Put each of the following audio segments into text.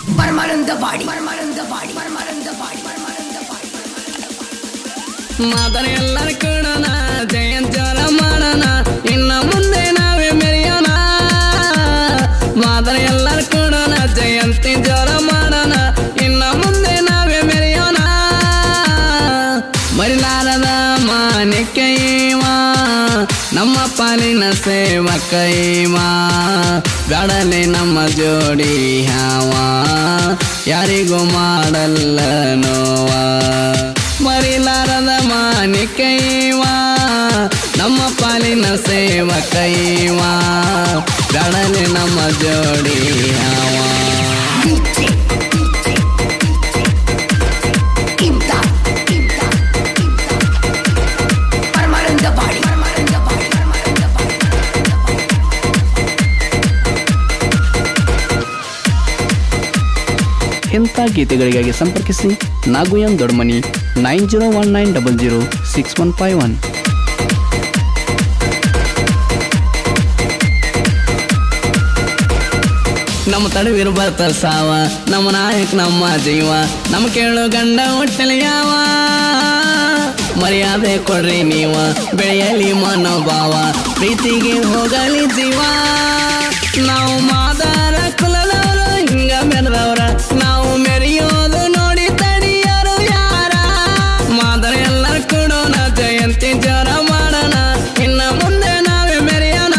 ಪರಮಾನಂದವಾಡಿ ಪರಮಾನಂದವಾಡಿ ಪರಮಾನಂದವಾಡಿ ಪರಮಾನಂದವಾಡಿ ಮಾದರಿ ಎಲ್ಲರ ಕೊಡೋಣ ಜಯಂತ್ಯರ ಮಾಡೋಣ ಇನ್ನ ಮುಂದೆ ನಾವೇ ಮೆರೆಯೋಣ ಮಾದರಿ ಎಲ್ಲರ ಕೊಡೋಣ ಜಯಂತಿ ಜ್ವರ ಮಾಡೋಣ ಇನ್ನ ಮುಂದೆ ನಾವೇ ಮೆರೆಯೋಣ ಮರಿಲಾರದ ಮಾನಿಕೈವ ನಮ್ಮ ಪಾಲಿನ ಸೇವಕೈವ ಬ್ಯಾಡಲೆ ನಮ್ಮ ಜೋಡಿ ಹಾವ ಯಾರಿಗೂ ಮಾಡಲ್ಲ ನೋವ ಮರಿಲಾರದ ಮಾನಿಕೈವ ನಮ್ಮ ಪಾಲಿನ ಸೇವಕೈವ ಬ್ಯಾಡಲೆ ನಮ್ಮ ಜೋಡಿ ಹಾವ ಡಿಜೆ ಡಿಜೆ ಇಮ್ದಾದ್ ಇಮ್ದಾದ್ ಇಮ್ದಾದ್ ಪರಮಾನಂದವಾಡಿ ಪರಮಾನಂದವಾಡಿ ಪರಮಾನಂದವಾಡಿ ಇಂಥ ಗೀತೆಗಳಿಗಾಗಿ ಸಂಪರ್ಕಿಸಿ ನಾಗುಯಂ Doddamani nine zero one nine double zero six one five one ನಮ್ಮ ತಡವಿರು ಬರ್ತ ಸಾವ ನಮ್ಮ ನಾಯಕ ನಮ್ಮ ಜೀವ ನಮ್ಮ ಕೇಳು ಗಂಡ ಹೊಟ್ಟೆಲಿ ಯಾವ ಮರ್ಯಾದೆ ಕೊಡ್ರಿ ನೀವ ಬೆಳೆಯಲಿ ಮನೋಭಾವ ಪ್ರೀತಿಗೆ ಹೋಗಲಿ ಜೀವ ನಾವು ಮಾದಾರ ಕುಲದವರು ಹಿಂಗ ಮೆರೆದವ್ರ ನಾವು ಮೆರೆಯೋದು ನೋಡಿ ತಡಿಯರು ಯಾರ ಮಾದರ ಎಲ್ಲರ ಕೊಡೋಣ ಜಯಂತಿ ಜ್ವರ ಮಾಡೋಣ ಇನ್ನ ಮುಂದೆ ನಾವೇ ಮೆರೆಯೋಣ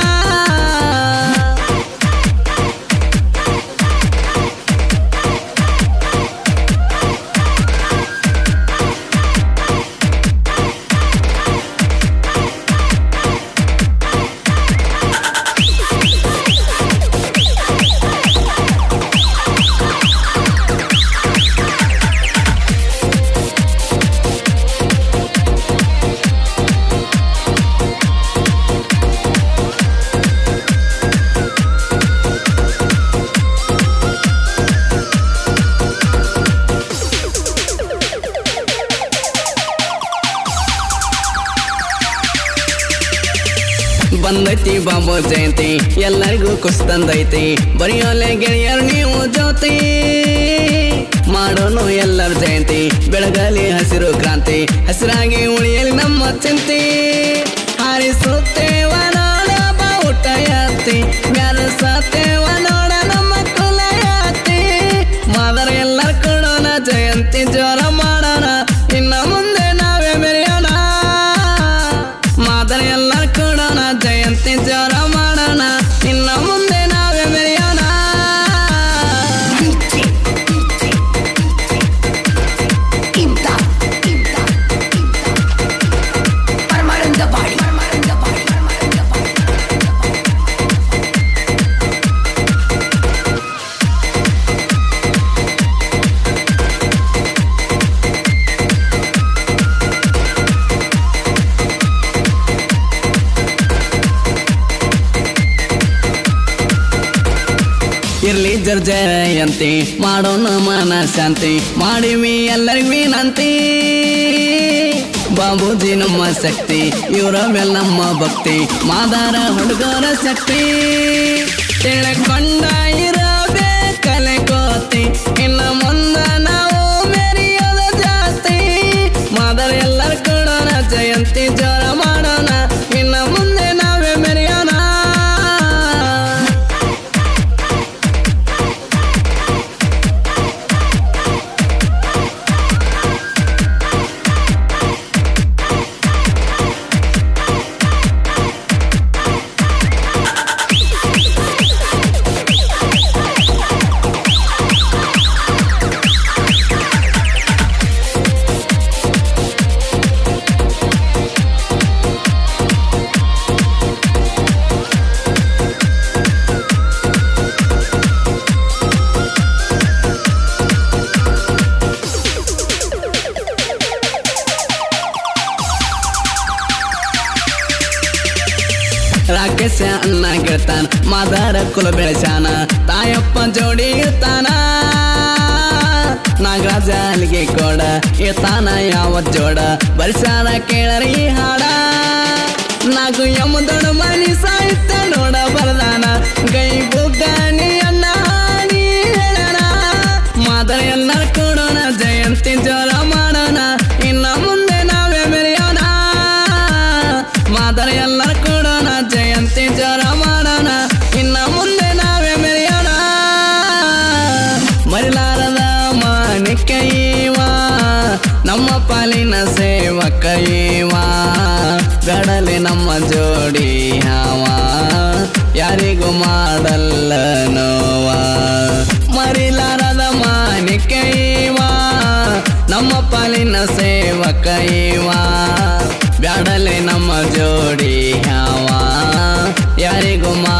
ಬಂದೈತಿ ಬಾಬು ಜಯಂತಿ ಎಲ್ಲರಿಗೂ ಖುಷಿ ತಂದೈತಿ ಬರೆಯೋಲೆ ಗೆಳೆಯರು ನೀವು ಜ್ಯೋತಿ ಮಾಡೋನು ಎಲ್ಲರ ಜಯಂತಿ ಬೆಳಗಲಿ ಹಸಿರು ಕ್ರಾಂತಿ ಹಸಿರಾಗಿ ಉಳಿಯಲಿ ನಮ್ಮ ಚಿಂತಿ ಹಾರಿಸುತ್ತೇವ ನೋಡ ಬಾವುಟ ಎತ್ತಿ ಮ್ಯಾರಸತ್ತೇವ ನೋಡ ನಮ್ಮ ಕುಲ ಎತ್ತಿ ಮಾದರ ಎಲ್ಲರ ಕೊಡೋಣ ಜಯಂತಿ ಜ್ವರ ಮಾಡೋಣ ಇನ್ನ ಮುಂದೆ ನಾವೇ ಮೆರೆಯೋಣ ಮಾದರ ಎಲ್ಲರ ಕೊಡೋಣ ಜಯಂತಿ ಜ್ವರ ಮಾಡೋಣ ಇನ್ನ ಮುಂದೆ ನಾವೇ ಮೆರೆಯೋಣ ಡಿಜೆ ಡಿಜೆ ಇಮ್ದಾದ್ ಇಮ್ದಾದ್ ಇಮ್ದಾದ್ ಪರಮಾನಂದವಾಡಿ ಪರಮಾನಂದವಾಡಿ ಪರಮಾನಂದವಾಡಿ ಇರ್ಲಿ ಜರ್ಜಯಂತಿ ಮಾಡೋಣ ಮನ ಶಾಂತಿ ಮಾಡಿವಿ ಎಲ್ಲರಿಗೂ ವಿನಂತಿ ಬಾಬೂಜಿ ನಮ್ಮ ಶಕ್ತಿ ಇವರ ಮೇಲೆ ನಮ್ಮ ಭಕ್ತಿ ಮಾದಾರ ಹುಡುಗರ ಶಕ್ತಿ ತಿಳ್ಕೊಂಡ ಇರಬೇಕಲೆ ಕೋತಿ ಇನ್ನು ಮುಂದ ನಾವು ಮೆರೆಯೋದು ಜಾಸ್ತಿ ಮಾದರ ಎಲ್ಲರ ಕೊಡೋಣ ಜಯಂತಿ ಜ್ವರ ಮಾಡೋಣ ಇನ್ನು ಮುಂದೆ ನಾವೇ ಮೆರೆಯೋಣ ರಾಕೇಶ ಅನ್ನ ಗೆಳ್ತಾನ ಮಾದಾರ ಕುಲ ಬೆಳೆಸಾನ ತಾಯಪ್ಪ ಜೋಡಿ ಇರ್ತಾನ ನಾಗರಾಜ ಅಲ್ಲಿಗೆ ಕೋಡ ಇರ್ತಾನ ಯಾವ ಜೋಡ ಬರ್ಸಾನ ಕೇಳರಿ ಹಾಡ ನಾಗು ಯಮದೊಡ ಮನಿ ಸಾಹಿತ್ಯ ನೋಡ ಬರದಾನ ಗೈ ಬುಗ್ಗಾನಿ ಅನ್ನ ನೀ ಹೇಳಣ ಪಾಲಿನ ಸೇವಕ ಇವ ಗಡಲೆ ನಮ್ಮ ಜೋಡಿ ಹಾವ ಯಾರಿಗೂ ಮಾಡಲ್ಲ ನೋವ ಮರಿಲಾರದ ಮಾನಿಕ ಇವ ನಮ್ಮ ಪಾಲಿನ ಸೇವಕ ಇವ ಬ್ಯಾಡಲೆ ನಮ್ಮ ಜೋಡಿ ಹಾವ ಯಾರಿಗೂ ಮಾ